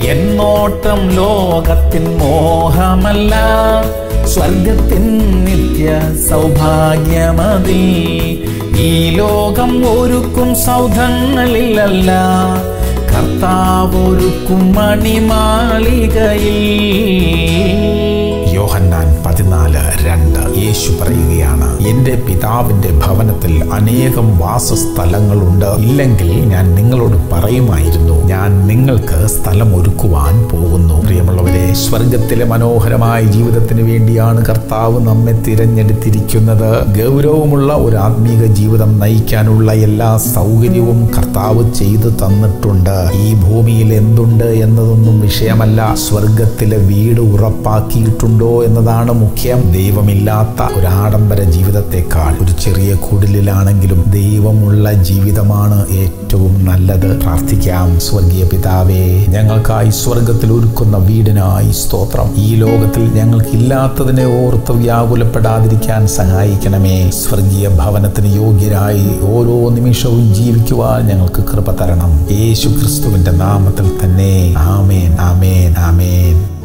എന്നോട്ടം ലോകത്തിൻ മോഹമല്ല സ്വർഗത്തിൻ നിത്യ സൗഭാഗ്യമതി ഈ ലോകം ഒരുക്കും സൗധങ്ങളിലല്ല കർത്താവ് ഒരുക്കും മണിമാളികയിൽ യോഹന്നാൻ പതിനാല് രണ്ട് യേശു പറയുകയാണ് എന്റെ പിതാവിന്റെ ഭവനത്തിൽ അനേകം വാസസ്ഥലങ്ങളുണ്ട് ഇല്ലെങ്കിൽ ഞാൻ നിങ്ങളോട് പറയുമായിരുന്നു ഞാൻ നിങ്ങൾക്ക് സ്ഥലം ഒരുക്കുവാൻ പോകുന്നു പ്രിയമുള്ളവരെ സ്വർഗത്തിലെ മനോഹരമായ ജീവിതത്തിന് വേണ്ടിയാണ് കർത്താവ് നമ്മെ തിരഞ്ഞെടുത്തിരിക്കുന്നത് ഗൗരവമുള്ള ഒരു ആത്മീക ജീവിതം നയിക്കാനുള്ള എല്ലാ സൗകര്യവും കർത്താവ് ചെയ്തു തന്നിട്ടുണ്ട് ഈ ഭൂമിയിൽ എന്തുണ്ട് എന്നതൊന്നും വിഷയമല്ല സ്വർഗത്തിലെ വീട് ഉറപ്പാക്കിയിട്ടുണ്ടോ എന്നതാണ് മുഖ്യം ദൈവമില്ലാത്ത ഒരു ആഡംബര ജീവിതത്തെക്കാൾ ഒരു ചെറിയ കുടിലിലാണെങ്കിലും ദൈവമുള്ള ജീവിതമാണ് ഏറ്റവും നല്ലത് പ്രാർത്ഥിക്കാം സ്വർഗീയ പിതാവേ ഞങ്ങൾക്കായി സ്വർഗത്തിൽ ഒരുക്കുന്ന വീടിനായി സ്തോത്രം ഈ ലോകത്തിൽ ഞങ്ങൾക്ക് ഇല്ലാത്തതിനെ ഓർത്ത് വ്യാകുലപ്പെടാതിരിക്കാൻ സഹായിക്കണമേ സ്വർഗീയ ഭവനത്തിന് യോഗ്യരായി ഓരോ നിമിഷവും ജീവിക്കുവാൻ ഞങ്ങൾക്ക് കൃപ തരണം യേശു ക്രിസ്തുവിന്റെ നാമത്തിൽ തന്നെ ആമേൻ ആമേൻ ആമേൻ